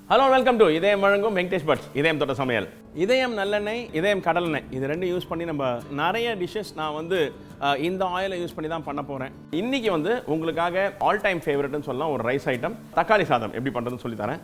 hello welcome to இதயம் வழங்கும் Venkatesh puts இதயம் தொட்ட சமையல் இதயம் நல்லெண்ணெய் இதயம் கடலெண்ணெய் இது ரெண்டும் யூஸ் பண்ணி நம்ம நிறைய டிஷ்ஷஸ் நான் வந்து அஹ், இந்த ஆயிலை யூஸ் பண்ணி தான் பண்ண போகிறேன் இன்னைக்கு வந்து உங்களுக்காக ஆல் டைம் ஃபேவரட்னு சொல்லலாம் ஒரு ரைஸ் ஐட்டம் தக்காளி சாதம் எப்படி பண்ணுறதுன்னு சொல்லி தரேன்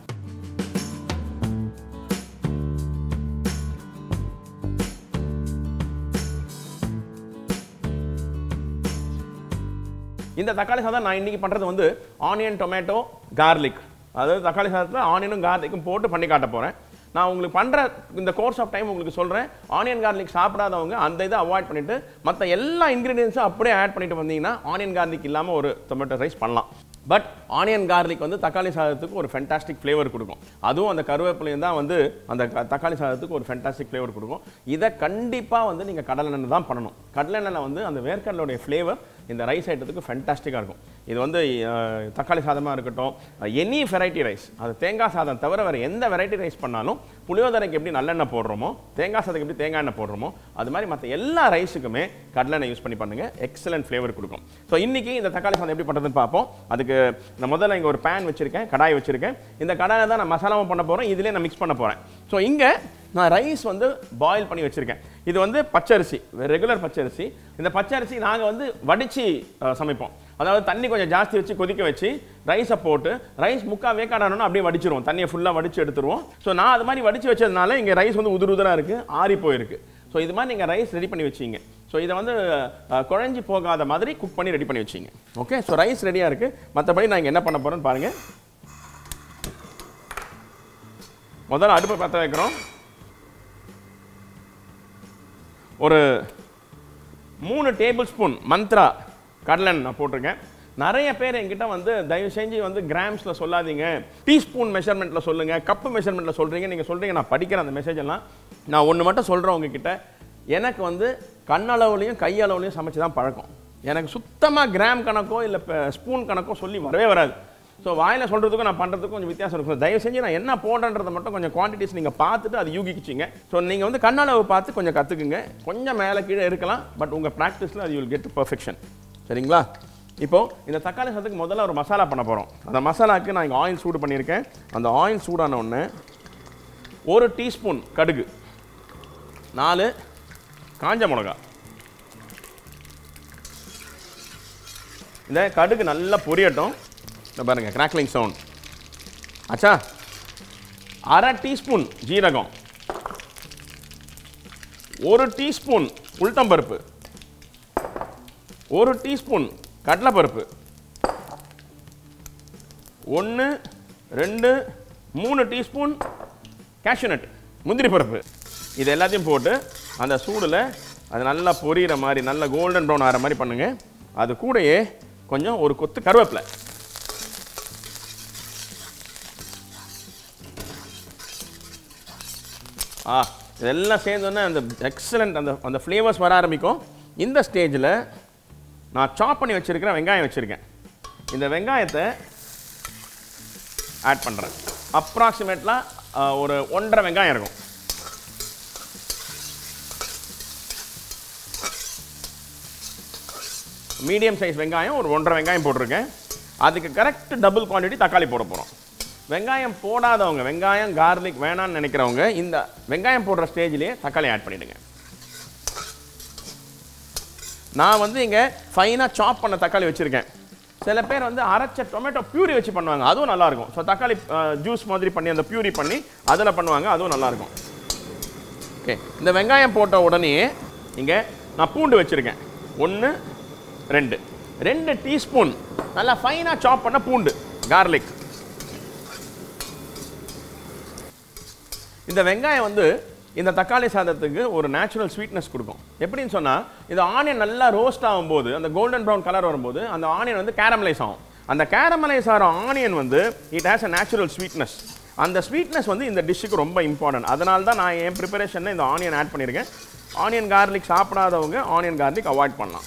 இந்த தக்காளி சாதம் நான் இன்னைக்கு பண்ணுறது வந்து ஆனியன் டொமேட்டோ கார்லிக் அதாவது தக்காளி சாதத்தில் ஆனியனும் கார்லிக்கும் போட்டு பண்ணி காட்ட போகிறேன் நான் உங்களுக்கு பண்ணுற இந்த கோர்ஸ் ஆஃப் டைம் உங்களுக்கு சொல்கிறேன் ஆனியன் கார்லிக் சாப்பிடாதவங்க அந்த இதை அவாய்ட் பண்ணிவிட்டு மற்ற எல்லா இன்க்ரீடியன்ஸும் அப்படியே ஆட் பண்ணிட்டு வந்தீங்கன்னா ஆனியன் கார்லிக் இல்லாமல் ஒரு டொமேட்டோ ரைஸ் பண்ணலாம் பட் ஆனியன் கார்லிக் வந்து தக்காளி சாதத்துக்கு ஒரு ஃபென்டாஸ்டிக் ஃப்ளேவர் கொடுக்கும் அதுவும் அந்த கருவேப்பிலையும் தான் வந்து அந்த க- தக்காளி சாதத்துக்கு ஒரு ஃபென்டாஸ்டிக் ஃப்ளேவர் கொடுக்கும் இதை கண்டிப்பாக வந்து நீங்கள் கடலெண்ணெய் தான் பண்ணணும் கடலெண்ணெயில் வந்து அந்த வேர்க்கடலுடைய ஃப்ளேவர் இந்த ரைஸ் ஐட்டத்துக்கு ஃபென்டாஸ்டிக்காக இருக்கும் இது வந்து அஹ், தக்காளி சாதமாக இருக்கட்டும் எனி வெரைட்டி ரைஸ் அது தேங்காய் சாதம் தவிர வேறு எந்த வெரைட்டி ரைஸ் பண்ணாலும் புளியோதரைக்கு எப்படி நல்லெண்ணெய் போடுறோமோ தேங்காய் சாதத்துக்கு எப்படி தேங்காய் எண்ணெய் போடுறோமோ அது மாதிரி மற்ற எல்லா ரைஸுக்குமே கடலெண்ணெய் யூஸ் பண்ணி பண்ணுங்கள் எக்ஸலண்ட் ஃப்ளேவர் கொடுக்கும் ஸோ இன்னைக்கு இந்த தக்காளி சாதம் எப்படி பண்ணுறதுன்னு பார்ப்போம் அதுக்கு நான் முதல்ல இங்கே ஒரு பேன் வச்சுருக்கேன் கடாய் வச்சுருக்கேன் இந்த கடாயில் தான் நான் மசாலாவும் பண்ண போகிறேன் இதிலே நான் மிக்ஸ் பண்ண போகிறேன் ஸோ இங்கே நான் ரைஸ் வந்து பாயில் பண்ணி வச்சுருக்கேன் இது வந்து பச்சரிசி ரெகுலர் பச்சரிசி இந்த பச்சரிசி நாங்கள் வந்து வடித்து சமைப்போம் அதாவது தண்ணி கொஞ்சம் ஜாஸ்தி வச்சு கொதிக்க வச்சு ரைஸை போட்டு ரைஸ் முக்கா வேக்காடணும்னு அப்படியே வடிச்சிருவோம் தண்ணியை ஃபுல்லாக வடிச்சு எடுத்துருவோம் ஸோ நான் அது மாதிரி வடிச்சு வச்சதுனால இங்கே ரைஸ் வந்து உதிர் உதிராக இருக்குது ஆறி போயிருக்கு ஸோ இது மாதிரி நீங்கள் ரைஸ் ரெடி பண்ணி வச்சிங்க ஸோ இதை வந்து அஹ், குழஞ்சி போகாத மாதிரி குக் பண்ணி ரெடி பண்ணி வச்சிங்க ஓகே ஸோ ரைஸ் ரெடியாக இருக்குது மற்றபடி நான் இங்க என்ன பண்ண போகிறேன்னு பாருங்கள் முதல்ல அடுப்பை பற்ற வைக்கிறோம் ஒரு மூணு டேபிள் ஸ்பூன் மந்த்ரா கடலெண்ணெய் நான் போட்டிருக்கேன் நிறைய பேர் என்கிட்ட வந்து தயவு செஞ்சு வந்து கிராம்ஸில் சொல்லாதீங்க டீஸ்பூன் மெஷர்மெண்ட்டில் சொல்லுங்கள் கப்பு மெஷர்மெண்ட்டில் சொல்கிறீங்க நீங்கள் சொல்கிறீங்க நான் படிக்கிறேன் அந்த மெசேஜ் எல்லாம் நான் ஒன்று மட்டும் சொல்கிறேன் உங்ககிட்ட எனக்கு வந்து கண்ணளவுலையும் கையளவுலையும் சமைச்சு தான் பழக்கம் எனக்கு சுத்தமாக கிராம் கணக்கோ இல்லை ஸ்பூன் கணக்கோ சொல்லி வரவே வராது ஸோ வாயில் சொல்கிறதுக்கும் நான் பண்ணுறதுக்கும் கொஞ்சம் வித்தியாசம் இருக்கும் தயவு செஞ்சு நான் என்ன போடுறன்றதை மட்டும் கொஞ்சம் குவான்டிட்டிஸ் நீங்கள் பார்த்துட்டு அது யூகிச்சிங்க ஸோ நீங்கள் வந்து கண்ணளவு பார்த்து கொஞ்சம் கற்றுக்குங்க கொஞ்சம் மேலே கீழே இருக்கலாம் பட் உங்கள் ப்ராக்டிஸில் அது யூல் கெட் பர்ஃபெக்ஷன் சரிங்களா இப்போ இந்த தக்காளி சாதத்துக்கு முதல்ல ஒரு மசாலா பண்ண போகிறோம் அந்த மசாலாக்கு நான் இங்கே ஆயில் சூடு பண்ணியிருக்கேன் அந்த ஆயில் சூடான உடனே ஒரு டீஸ்பூன் கடுகு நாலு காஞ்ச மிளகா இந்த கடுகு நல்லா பொரியட்டும் இந்த பாருங்க கிராக்லிங் சவுண்ட் ஆச்சா அரை டீஸ்பூன் ஜீரகம் ஒரு டீஸ்பூன் உளுத்தம்பருப்பு ஒரு டீஸ்பூன் கடலைப்பருப்பு ஒன்று ரெண்டு மூணு டீஸ்பூன் கேஷ்யூநட் முந்திரி பருப்பு இது எல்லாத்தையும் போட்டு அந்த சூடில் அது நல்லா பொரியிற மாதிரி நல்ல கோல்டன் ப்ரௌன் ஆகிற மாதிரி பண்ணுங்க அது கூடயே கொஞ்சம் ஒரு கொத்து கருவேப்பிலை ஆ இதெல்லாம் சேர்ந்தோன்னே அந்த எக்ஸலண்ட் அந்த அந்த ஃப்ளேவர்ஸ் வர ஆரம்பிக்கும் இந்த ஸ்டேஜில் நான் சாப் பண்ணி வச்சுருக்கிறேன் வெங்காயம் வச்சுருக்கேன் இந்த வெங்காயத்தை ஆட் பண்ணுறேன் அப்ராக்சிமேட்லாக ஒரு ஒன்றரை வெங்காயம் இருக்கும் மீடியம் சைஸ் வெங்காயம் ஒரு ஒன்றரை வெங்காயம் போட்டிருக்கேன் அதுக்கு கரெக்ட் டபுள் குவான்டிட்டி தக்காளி போட போகிறோம் வெங்காயம் போடாதவங்க வெங்காயம் கார்லிக் வேணாம்னு நினைக்கிறவங்க இந்த வெங்காயம் போடுற ஸ்டேஜ்லேயே தக்காளி ஆட் பண்ணிடுங்க நான் வந்து இங்கே ஃபைனாக சாப் பண்ண தக்காளி வச்சுருக்கேன் சில பேர் வந்து அரைச்ச டொமேட்டோ பியூரி வச்சு பண்ணுவாங்க அதுவும் நல்லாயிருக்கும் ஸோ தக்காளி ஜூஸ் மாதிரி பண்ணி அந்த பியூரி பண்ணி அதில் பண்ணுவாங்க அதுவும் நல்லாயிருக்கும் ஓகே இந்த வெங்காயம் போட்ட உடனே இங்கே நான் பூண்டு வச்சுருக்கேன் ஒன்று ரெண்டு ரெண்டு டீஸ்பூன் நல்லா ஃபைனாக சாப் பண்ண பூண்டு கார்லிக் இந்த வெங்காயம் வந்து இந்த தக்காளி சாதத்துக்கு ஒரு நேச்சுரல் ஸ்வீட்னஸ் கொடுக்கும் எப்படின்னு சொன்னால் இது ஆனியன் நல்லா ரோஸ்ட் ஆகும்போது அந்த கோல்டன் ப்ரௌன் கலர் வரும்போது அந்த ஆனியன் வந்து கேரமலைஸ் ஆகும் அந்த கேரமலைஸ் ஆகிற ஆனியன் வந்து it has a natural sweetness அந்த ஸ்வீட்னஸ் வந்து இந்த டிஷ்ஷுக்கு ரொம்ப இம்பார்ட்டன்ட் அதனால தான் நான் என் ப்ரிப்பரேஷனில் இந்த ஆனியன் ஆட் பண்ணியிருக்கேன் ஆனியன் கார்லிக் சாப்பிடாதவங்க ஆனியன் கார்லிக் அவாய்ட் பண்ணலாம்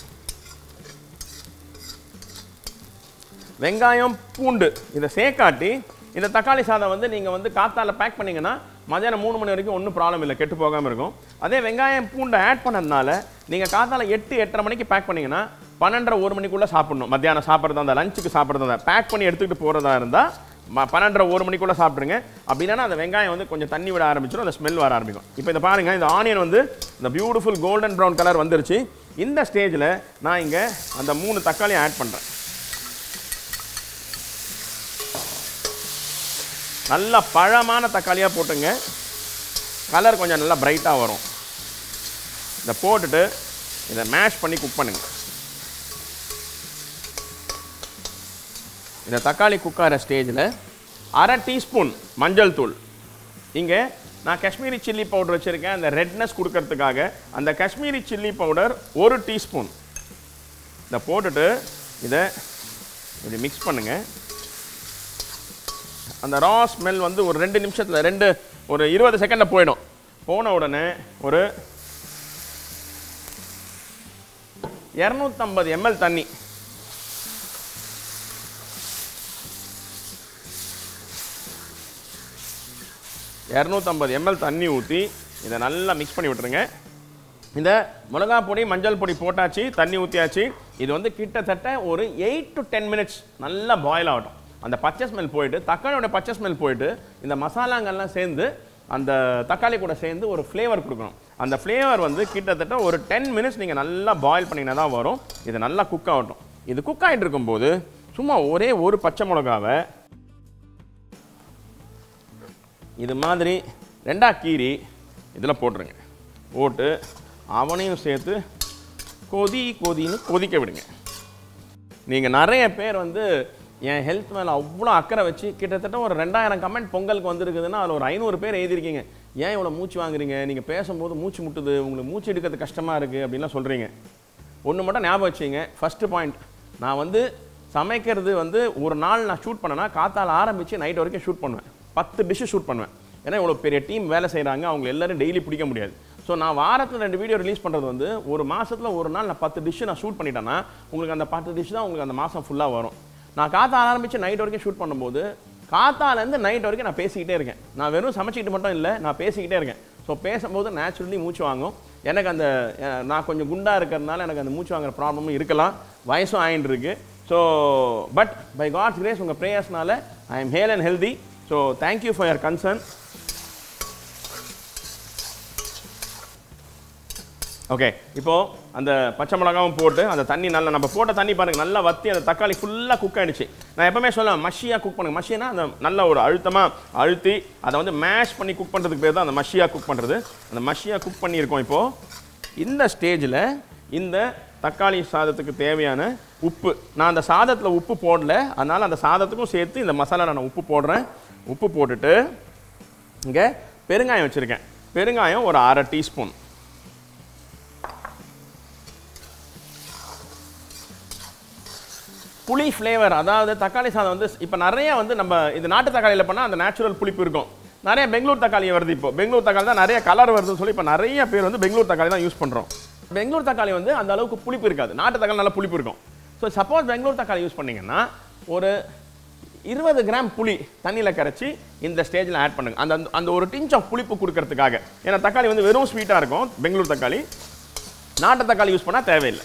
வெங்காயம் பூண்டு இதை சேர்க்காட்டி இந்த தக்காளி சாதம் வந்து நீங்கள் வந்து காத்தால பேக் பண்ணீங்கன்னா மதியானம் மூணு மணி வரைக்கும் ஒன்றும் ப்ராப்ளம் இல்லை கெட்டு போகாமல் இருக்கும் அதே வெங்காயம் பூண்டை ஆட் பண்ணதுனால நீங்கள் காத்தால எட்டு எட்டரை மணிக்கு பேக் பண்ணீங்கன்னா பன்னெண்டரை ஒரு மணிக்குள்ளே சாப்பிடணும் மத்தியானம் சாப்பிட்றதா இருந்தால் லஞ்சுக்கு சாப்பிட்றதா இருந்தால் பேக் பண்ணி எடுத்துக்கிட்டு போகிறதா இருந்தால் ம- பன்னெண்டரை ஒரு மணிக்குள்ளே சாப்பிட்ருங்க அப்படின்னா அந்த வெங்காயம் வந்து கொஞ்சம் தண்ணி விட ஆரம்பிச்சிடும் அந்த ஸ்மெல் வர ஆரம்பிக்கும் இப்போ இதை பாருங்க இந்த ஆனியன் வந்து இந்த பியூட்டிஃபுல் கோல்டன் ப்ரௌன் கலர் வந்துருச்சு இந்த ஸ்டேஜில் நான் இங்கே அந்த மூணு தக்காளியை ஆட் பண்ணுறேன் நல்ல பழமான தக்காளியாக போட்டுங்க கலர் கொஞ்சம் நல்லா பிரைட்டாக வரும் இதை போட்டுட்டு இதை மேஷ் பண்ணி குக் பண்ணுங்க இந்த தக்காளி குக் ஆகிற ஸ்டேஜில் அரை டீஸ்பூன் மஞ்சள் தூள் இங்கே நான் காஷ்மீரி சில்லி பவுடர் வச்சுருக்கேன் அந்த ரெட்னஸ் கொடுக்கறதுக்காக அந்த காஷ்மீரி சில்லி பவுடர் ஒரு டீஸ்பூன் இதை போட்டுட்டு இதை இப்படி மிக்ஸ் பண்ணுங்கள் அந்த ரா ஸ்மெல் வந்து ஒரு ரெண்டு நிமிஷத்தில் ரெண்டு ஒரு இருபது செகண்டில் போயிடும் போன உடனே ஒரு இரநூத்தம்பது எம்எல் தண்ணி இரநூத்தம்பது எம்எல் தண்ணி ஊற்றி இதை நல்லா மிக்ஸ் பண்ணி விட்டுருங்க இந்த மிளகா பொடி மஞ்சள் பொடி போட்டாச்சு தண்ணி ஊற்றியாச்சு இது வந்து கிட்டத்தட்ட ஒரு எயிட் டு டென் மினிட்ஸ் நல்லா பாயில் ஆகட்டும் அந்த பச்சை ஸ்மெல் போயிட்டு தக்காளியோட பச்சை ஸ்மெல் போயிட்டு இந்த மசாலாங்கள்லாம் சேர்ந்து அந்த தக்காளி கூட சேர்ந்து ஒரு ஃப்ளேவர் கொடுக்கணும் அந்த ஃப்ளேவர் வந்து கிட்டத்தட்ட ஒரு டென் மினிட்ஸ் நீங்கள் நல்லா பாயில் பண்ணிங்கன்னா தான் வரும் இது நல்லா குக் ஆகட்டும் இது குக் ஆகிட்டு இருக்கும்போது சும்மா ஒரே ஒரு பச்சை மிளகாவை இது மாதிரி ரெண்டா கீரி இதில் போட்டுருங்க போட்டு அவனையும் சேர்த்து கொதி கொதின்னு கொதிக்க விடுங்க நீங்கள் நிறைய பேர் வந்து என் ஹெல்த் மேலே அவ்வளோ அக்கறை வச்சு கிட்டத்தட்ட ஒரு ரெண்டாயிரம் கமெண்ட் பொங்கலுக்கு வந்திருக்குதுன்னா அதில் ஒரு ஐநூறு பேர் எழுதிருக்கீங்க ஏன் இவ்வளோ மூச்சு வாங்குறீங்க நீங்கள் பேசும்போது மூச்சு முட்டுது உங்களுக்கு மூச்சு எடுக்கிறது கஷ்டமாக இருக்குது அப்படின்லாம் சொல்கிறீங்க ஒன்று மட்டும் ஞாபகம் வச்சுங்க ஃபஸ்ட்டு பாயிண்ட் நான் வந்து சமைக்கிறது வந்து ஒரு நாள் நான் ஷூட் பண்ணேன்னா காத்தால ஆரம்பித்து நைட் வரைக்கும் ஷூட் பண்ணுவேன் பத்து டிஷ்ஷு ஷூட் பண்ணுவேன் ஏன்னா இவ்வளோ பெரிய டீம் வேலை செய்கிறாங்க அவங்க எல்லாரும் டெய்லி பிடிக்க முடியாது ஸோ நான் வாரத்தில் ரெண்டு வீடியோ ரிலீஸ் பண்ணுறது வந்து ஒரு மாசத்துல ஒரு நாள் நான் பத்து டிஷ்ஷு நான் ஷூட் பண்ணிட்டேன்னா உங்களுக்கு அந்த பத்து டிஷ் தான் உங்களுக்கு அந்த மாதம் ஃபுல்லாக வரும் நான் காத்தால ஆரம்பித்து நைட் வரைக்கும் ஷூட் பண்ணும்போது காத்தாலேருந்து நைட் வரைக்கும் நான் பேசிக்கிட்டே இருக்கேன் நான் வெறும் சமைச்சிக்கிட்டு மட்டும் இல்லை நான் பேசிக்கிட்டே இருக்கேன் ஸோ பேசும்போது நேச்சுரலி மூச்சு வாங்கும் எனக்கு அந்த அஹ், நான் கொஞ்சம் குண்டாக இருக்கிறதுனால எனக்கு அந்த மூச்சு வாங்குற ப்ராப்ளமும் இருக்கலாம் வயசும் ஆயின்னு இருக்கு so but by God's grace உங்கள் ப்ரேயர்ஸ்னால I am hale and healthy so thank you for your concern okay இப்போ அந்த பச்சை மிளகாவும் போட்டு அந்த தண்ணி நல்லா நம்ம போட்ட தண்ணி பாருங்க நல்லா வத்தி அந்த தக்காளி ஃபுல்லாக குக் ஆயிடுச்சு நான் எப்பவுமே சொல்லுவேன் மஷியாக குக் பண்ணுங்க மஷினா அந்த நல்ல ஒரு அழுத்தமாக அழுத்தி அதை வந்து மேஷ் பண்ணி குக் பண்ணுறதுக்கு பேர் தான் அந்த மஷியாக குக் பண்ணுறது அந்த மஷியாக குக் பண்ணியிருக்கோம் இப்போ இந்த ஸ்டேஜில் இந்த தக்காளி சாதத்துக்கு தேவையான உப்பு நான் அந்த சாதத்தில் உப்பு போடல அதனால் அந்த சாதத்துக்கும் சேர்த்து இந்த மசாலா நான் உப்பு போடுறேன் உப்பு போட்டுட்டு இங்கே பெருங்காயம் வச்சுருக்கேன் பெருங்காயம் ஒரு அரை டீஸ்பூன் புளி ஃப்ளேவர் அதாவது தக்காளி சாதம் வந்து இப்போ நிறைய வந்து நம்ம இது நாட்டு தக்காளியில் பண்ணால் அந்த நேச்சுரல் புளிப்பு இருக்கும் நிறைய பெங்களூர் தக்காளி வருது இப்போ பெங்களூர் தக்காளி தான் நிறைய கலர் வருதுன்னு சொல்லி இப்போ நிறைய பேர் வந்து பெங்களூர் தக்காளி தான் யூஸ் பண்ணுறோம் பெங்களூர் தக்காளி வந்து அந்த அளவுக்கு புளிப்பு இருக்காது நாட்டு தக்காளி நல்லா புளிப்பு இருக்கும் ஸோ சப்போஸ் பெங்களூர் தக்காளி யூஸ் பண்ணீங்கன்னா ஒரு இருபது கிராம் புளி தண்ணியில் கரைச்சி இந்த ஸ்டேஜில் ஆட் பண்ணுங்க அந்த அந்த- அந்த ஒரு டிஞ்ச் ஆஃப் புளிப்பு கொடுக்கறதுக்காக ஏன்னா தக்காளி வந்து வெறும் ஸ்வீட்டாக இருக்கும் பெங்களூர் தக்காளி நாட்டு தக்காளி யூஸ் பண்ணால் தேவையில்லை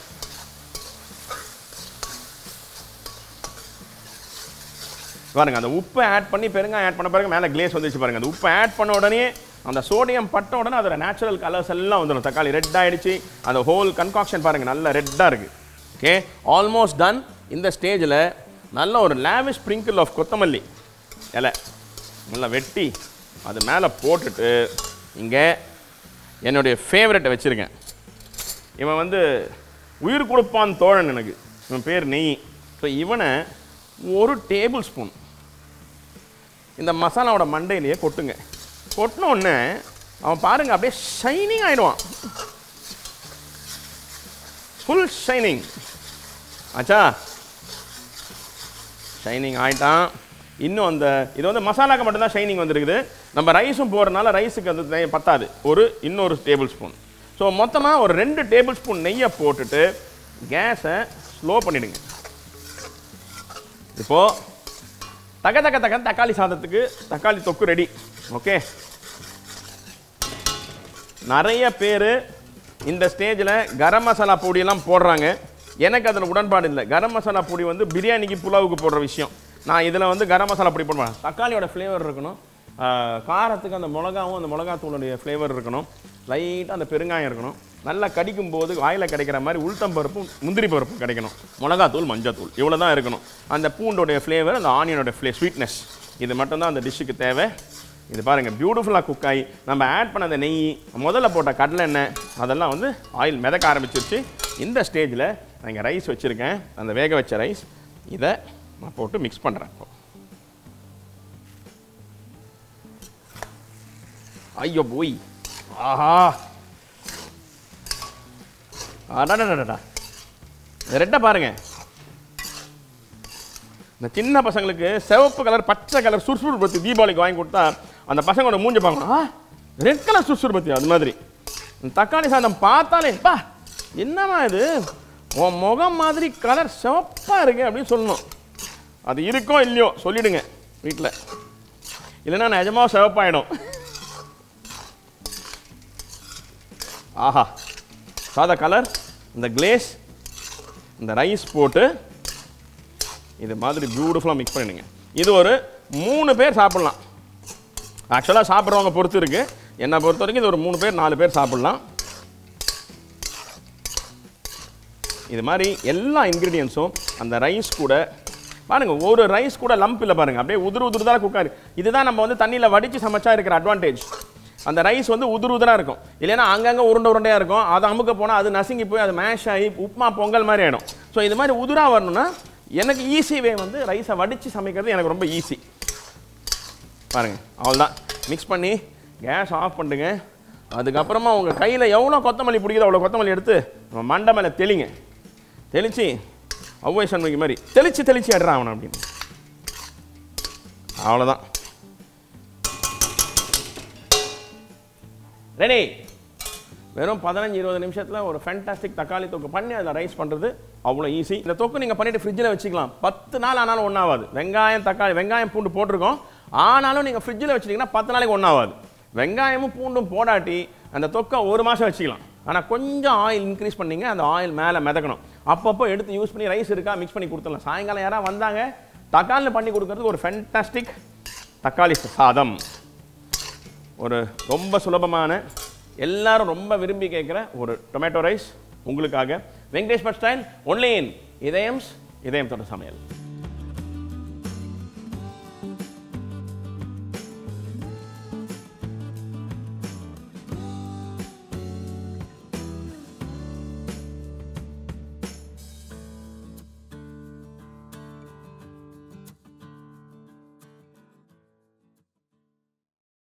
பாருங்க அந்த உப்பை ஆட் பண்ணி பெருங்காயம் ஆட் பண்ண பிறகு மேலே கிளேஸ் வந்துச்சு பாருங்க அந்த உப்பை ஆட் பண்ண உடனே அந்த சோடியம் பட்ட உடனே அதோட நேச்சுரல் கலர்ஸ் எல்லாம் வந்துடும் தக்காளி ரெட் ஆயிடுச்சு அந்த ஹோல் கன்காக்ஷன் பாருங்க நல்ல ரெட்டாக இருக்கு ஓகே ஆல்மோஸ்ட் டன் இந்த ஸ்டேஜில் நல்ல ஒரு லேவிஷ் ஸ்ப்ரிங்கிள் ஆஃப் கொத்தமல்லி இலை நல்லா வெட்டி அது மேலே போட்டுட்டு இங்கே என்னுடைய ஃபேவரட்டை வச்சுருக்கேன் இவன் வந்து உயிர் கொடுப்பான் தோழன் எனக்கு இவன் பேர் நெய் ஸோ இவனை ஒரு டேபிள் ஸ்பூன் இந்த மசாலாவோட மண்டையிலேயே கொட்டுங்க கொட்டின உடனே அவன் பாருங்க அப்படியே ஷைனிங் ஆயிடுவான் ஃபுல் ஷைனிங் ஆச்சா ஷைனிங் ஆயிட்டான் இன்னும் அந்த இது வந்து மசாலாக்கு மட்டும்தான் ஷைனிங் வந்திருக்குது நம்ம ரைஸும் போடுறதுனால ரைஸுக்கு அது நெய் பத்தாது ஒரு இன்னொரு டேபிள் ஸ்பூன் ஸோ மொத்தமாக ஒரு ரெண்டு டேபிள் ஸ்பூன் நெய்யை போட்டுட்டு கேஸை ஸ்லோ பண்ணிடுங்க இப்போ தக தக தக தக்காளி சாதத்துக்கு தக்காளி தொக்கு ரெடி ஓகே நிறைய பேர் இந்த ஸ்டேஜில் கரம் மசாலா பொடியெல்லாம் போடுறாங்க எனக்கு அதில் உடன்பாடு இல்லை கரம் மசாலா பொடி வந்து பிரியாணிக்கு புலாவுக்கு போடுற விஷயம் நான் இதில் வந்து கரம் மசாலா அப்படி பண்ணுவேன் தக்காளியோட ஃப்ளேவர் இருக்கணும் ஆஹ் காரத்துக்கு அந்த மிளகாவும் அந்த மிளகாத்தூளுடைய ஃப்ளேவர் இருக்கணும் லைட்டாக அந்த பெருங்காயம் இருக்கணும் நல்லா கடிக்கும் போது வாயில் கிடைக்கிற மாதிரி உளுத்தம் பருப்பும் முந்திரி பருப்பும் கிடைக்கணும் மிளகாத்தூள் மஞ்சத்தூள் இவ்வளோ தான் இருக்கணும் அந்த பூண்டோடைய ஃப்ளேவர் அந்த ஆனியனோட ஃப்ளே ஸ்வீட்னஸ் இது மட்டும்தான் அந்த டிஷ்ஷுக்கு தேவை இது பாருங்கள் பியூட்டிஃபுல்லாக குக் ஆகி நம்ம ஆட் பண்ண அந்த நெய் முதல்ல போட்ட கடலை எண்ணெய் அதெல்லாம் வந்து ஆயில் மிதக்க ஆரம்பிச்சிருச்சு இந்த ஸ்டேஜில் நான் இங்கே ரைஸ் வச்சுருக்கேன் அந்த வேக வச்ச ரைஸ் இதை நான் போட்டு மிக்ஸ் பண்ணுறேன் ஐயோ போய் ஆஹா அடடடடா ரெட்டை பாருங்க இந்த சின்ன பசங்களுக்கு சிவப்பு கலர் பச்சை கலர் சுறுசுறு பத்தி தீபாவளிக்கு வாங்கி கொடுத்தா அந்த பசங்களோட மூஞ்ச பார்க்கணும் ஆ ரெட் கலர் சுறுசுறு பத்தி அது மாதிரி இந்த தக்காளி சாதம் பார்த்தாலே பா என்னம்மா இது உன் முகம் மாதிரி கலர் சிவப்பா இருக்கு அப்படின்னு சொல்லணும் அது இருக்கோ இல்லையோ சொல்லிடுங்க வீட்டில் இல்லைன்னா நிஜமாக சிவப்பாயிடும் ஆஹா சாதா கலர் இந்த கிளேஸ் இந்த ரைஸ் போட்டு இது மாதிரி பியூட்டிஃபுல்லாக மிக்ஸ் பண்ணிடுங்க இது ஒரு மூணு பேர் சாப்பிட்லாம் ஆக்சுவலாக சாப்பிட்றவங்க பொறுத்து இருக்கு என்னை பொறுத்த வரைக்கும் இது ஒரு மூணு பேர் நாலு பேர் சாப்பிட்லாம் இது மாதிரி எல்லா இன்க்ரீடியன்ஸும் அந்த ரைஸ் கூட பாருங்க ஒரு ரைஸ் கூட லம்ப் இல்லை பாருங்க அப்படியே உதிரு உதிரு தான் குக்காரு இதுதான் நம்ம வந்து தண்ணியில் வடித்து சமைச்சா இருக்கிற அட்வான்டேஜ் அந்த ரைஸ் வந்து உதிரு உதிரா இருக்கும் இல்லைன்னா அங்கங்கே உருண்டை உருண்டையாக இருக்கும் அது அமுக்க போனால் அது நசுங்கி போய் அது மேஷ் ஆகி உப்புமா பொங்கல் மாதிரி ஆகிடும் ஸோ இது மாதிரி உதிரா வரணும்னா எனக்கு ஈஸி வே வந்து ரைஸை வடித்து சமைக்கிறது எனக்கு ரொம்ப ஈஸி பாருங்க அவ்வளோதான் மிக்ஸ் பண்ணி கேஸ் ஆஃப் பண்ணுங்க அதுக்கப்புறமா உங்கள் கையில் எவ்வளோ கொத்தமல்லி பிடிக்குதோ அவ்வளோ கொத்தமல்லி எடுத்து நம்ம மண்டை மேலே தெளிங்க தெளிச்சு ஒவ்வை சண்முகி மாதிரி தெளிச்சு தெளிச்சு அடுறான் அவனை அப்படின்னு அவ்வளோதான் ரெடி வெறும் பதினஞ்சு இருபது நிமிஷத்தில் ஒரு ஃபேண்டாஸ்டிக் தக்காளி தொக்கு பண்ணி அதில் ரைஸ் பண்ணுறது அவ்வளோ ஈஸி இந்த தொக்கு நீங்கள் பண்ணிட்டு ஃப்ரிட்ஜில் வச்சுக்கலாம் பத்து நாள் ஆனாலும் ஒன்றாகாது வெங்காயம் தக்காளி வெங்காயம் பூண்டு போட்டிருக்கோம் ஆனாலும் நீங்கள் ஃப்ரிட்ஜில் வச்சிட்டிங்கன்னா பத்து நாளைக்கு ஒன்றாகாது வெங்காயமும் பூண்டும் போடாட்டி அந்த தொக்கை ஒரு மாதம் வச்சுக்கலாம் ஆனால் கொஞ்சம் ஆயில் இன்க்ரீஸ் பண்ணீங்க அந்த ஆயில் மேலே மிதக்கணும் அப்பப்போ எடுத்து யூஸ் பண்ணி ரைஸ் இருக்கா மிக்ஸ் பண்ணி கொடுத்துடலாம் சாயங்காலம் யாராவது வந்தாங்க தக்காளியில் பண்ணி கொடுக்கறதுக்கு ஒரு ஃபேண்டாஸ்டிக் தக்காளி சாதம் ஒரு ரொம்ப சுலபமான எல்லாரும் ரொம்ப விரும்பி கேட்குற ஒரு டொமேட்டோ ரைஸ் உங்களுக்காக Venkatesh Bhat style only in இதயம்ஸ் இதயம் தொட்ட சமையல்